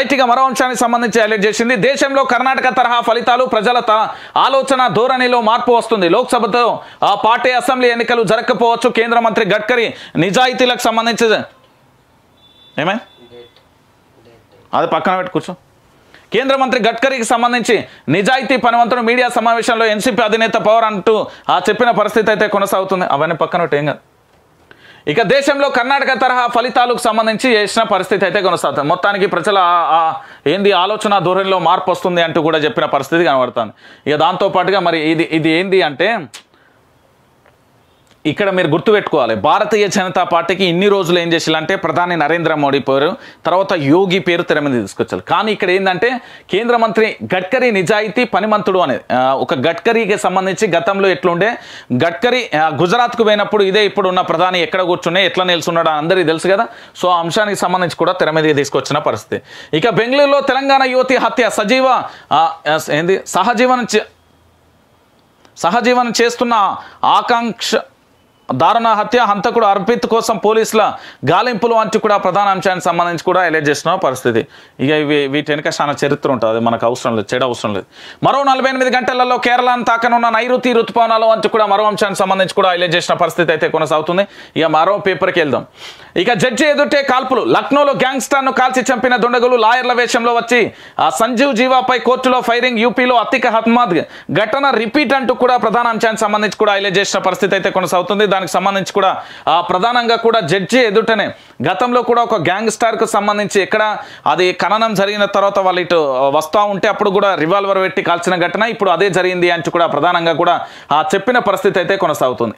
రైట్గా మరో అంశానికి సంబంధించి హైలైట్ చేసింది దేశంలో కర్ణాటక తరహా ఫలితాలు ప్రజల త ఆలోచన ధోరణిలో మార్పు వస్తుంది లోక్సభతో ఆ పార్టీ అసెంబ్లీ ఎన్నికలు జరగకపోవచ్చు కేంద్ర మంత్రి గడ్కరీ నిజాయితీలకు సంబంధించి ఏమే అది పక్కన పెట్టి కూర్చో కేంద్ర మంత్రి గడ్కరీకి సంబంధించి నిజాయితీ పనివంతుడు మీడియా సమావేశంలో ఎన్సీపీ అధినేత పవర్ అంటూ ఆ చెప్పిన పరిస్థితి అయితే కొనసాగుతుంది అవన్నీ పక్కన పెట్టి ఏం కాదు ఇక దేశంలో కర్ణాటక తరహా ఫలితాలకు సంబంధించి చేసిన పరిస్థితి అయితే కొనసాగుతుంది మొత్తానికి ప్రజల ఆ- ఆ ఏంది ఆలోచన ధోరణిలో మార్పు వస్తుంది అంటూ కూడా చెప్పిన పరిస్థితి కనబడుతుంది ఇక దాంతో పాటుగా మరి ఇది ఇది ఏంది అంటే ఇక్కడ మీరు గుర్తుపెట్టుకోవాలి భారతీయ జనతా పార్టీకి ఇన్ని రోజులు ఏం చేయాలంటే ప్రధాని నరేంద్ర మోడీ పేరు తర్వాత యోగి పేరు తెర మీద తీసుకొచ్చారు కానీ ఇక్కడ ఏంటంటే కేంద్ర మంత్రి గడ్కరీ నిజాయితీ పనిమంతుడు అనేది ఆ, ఒక గడ్కరీకి సంబంధించి గతంలో ఎట్లుండే గడ్కరీ ఆ, గుజరాత్కు పోయినప్పుడు ఇదే ఇప్పుడు ఉన్న ప్రధాని ఎక్కడ కూర్చునే ఎట్లా నిలుచున్నాడు అని అందరికీ తెలుసు కదా సో ఆ అంశానికి సంబంధించి కూడా తెర మీద తీసుకొచ్చిన పరిస్థితి ఇక బెంగళూరులో తెలంగాణ యువతి హత్య సజీవ ఆ, ఆ, ఏంది సహజీవనం చే- సహజీవనం చేస్తున్న ఆకాంక్ష దారుణ హత్య హంతకుడు అర్పిత్ కోసం పోలీసుల గాలింపులు వంటి కూడా ప్రధాన అంశానికి సంబంధించి కూడా హైలైట్ చేసిన పరిస్థితి ఇక ఇవి వీటి వెనుక చాలా చరిత్ర ఉంటుంది అది మనకు అవసరం లేదు చెడు అవసరం లేదు మరో నలభై ఎనిమిది గంటలలో కేరళను తాకనున్న నైరుతి ఋతుపవనాలు వంటి కూడా మరో అంశానికి సంబంధించి కూడా హైలైట్ చేసిన పరిస్థితి అయితే కొనసాగుతుంది ఇక మరో పేపర్కి వెళ్దాం ఇక జడ్జి ఎదుటే కాల్పులు లక్నోలో గ్యాంగ్స్టర్ను కాల్చి చంపిన దుండగులు లాయర్ల వేషంలో వచ్చి ఆ సంజీవ్ జీవాపై కోర్టులో ఫైరింగ్ యూపీలో అతిక హత్మాద్ ఘటన రిపీట్ అంటూ కూడా ప్రధాన అంశానికి సంబంధించి కూడా హైలైట్ చేసిన పరిస్థితి అయితే కొనసాగుతుంది దానికి సంబంధించి కూడా ఆ, ప్రధానంగా కూడా జడ్జి ఎదుటనే గతంలో కూడా ఒక గ్యాంగ్ స్టార్కు సంబంధించి ఎక్కడ అది ఖననం జరిగిన తర్వాత వాళ్ళు ఇటు వస్తూ ఉంటే అప్పుడు కూడా రివాల్వర్ పెట్టి కాల్చిన ఘటన ఇప్పుడు అదే జరిగింది అంటూ కూడా ప్రధానంగా కూడా ఆ చెప్పిన పరిస్థితి అయితే కొనసాగుతుంది